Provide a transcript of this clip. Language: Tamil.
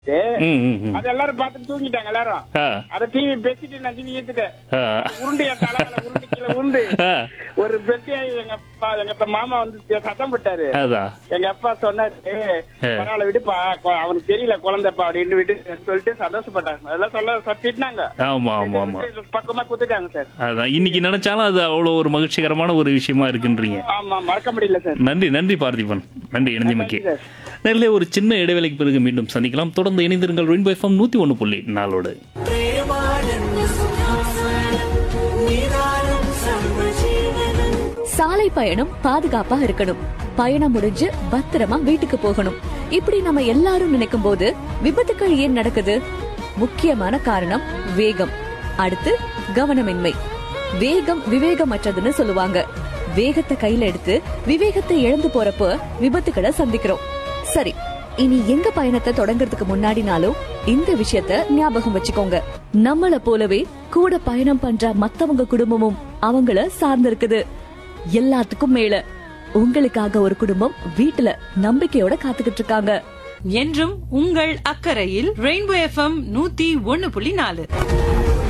ம், ம், ம். அது எல்லாரும் பார்த்துட்டு தூங்கிட்டாங்க எல்லாரும் ஆ, அத டிவி பேசிட்டு நான் டிவி ஏத்துட்டேன் ஆ, உருண்டு என் தலையில உருண்டு கீழே உருண்டு ஆ, ஒரு பெட்டியா எங்க அப்பா எங்க அப்பா மாமா வந்து சத்தம் போட்டாரு அதான் எங்க அப்பா சொன்னாரு பரவாயில்ல விடுப்பா கொ- அவனுக்கு தெரியல குழந்தைப்பா அப்படின்னு விட்டு சொல்லிட்டு சந்தோஷப்பட்டாங்க அதெல்லாம் சொல்ல சொ- திட்டினாங்க ஆமா ஆமா ஆமா பக்கமா குத்துட்டாங்க சார் அதான் இன்னைக்கு நினைச்சாலும் அது அவ்வளவு ஒரு மகிழ்ச்சிகரமான ஒரு விஷயமா இருக்குன்றீங்க ஆமா மறக்க முடியல சார் நன்றி நன்றி பார்த்திபன் நன்றி இணைந்திமக்கி நன்றி சார். நேரிலே ஒரு சின்ன இடைவேளைக்கு பிறகு மீண்டும் சந்திக்கலாம் தொடர்ந்து இணைந்திருங்கள் ரெயின்போ எஃப்எம் நூத்தி ஒண்ணு புள்ளி நாளோடு சாலை பயணம் பாதுகாப்பா இருக்கணும் பயணம் முடிஞ்சு பத்திரமா வீட்டுக்கு போகணும் இப்படி நம்ம எல்லாரும் நினைக்கும் போது விபத்துக்கள் ஏன் நடக்குது முக்கியமான காரணம் வேகம் அடுத்து கவனமின்மை வேகம் விவேகமற்றதுன்னு சொல்லுவாங்க வேகத்தை கையில எடுத்து விவேகத்தை இழந்து போறப்ப விபத்துக்களை சந்திக்கிறோம் சரி இனி எங்க பயணத்தை தொடங்குறதுக்கு முன்னாடினாலும் இந்த விஷயத்த ஞாபகம் வச்சுக்கோங்க நம்மள போலவே கூட பயணம் பண்ற மத்தவங்க குடும்பமும் அவங்கள சார்ந்திருக்குது எல்லாத்துக்கும் மேல உங்களுக்காக ஒரு குடும்பம் வீட்டுல நம்பிக்கையோட காத்துக்கிட்டு இருக்காங்க என்றும் உங்கள் அக்கறையில் ரெயின்போ எஃப்எம் நூத்தி ஒன்னு புள்ளி நாலு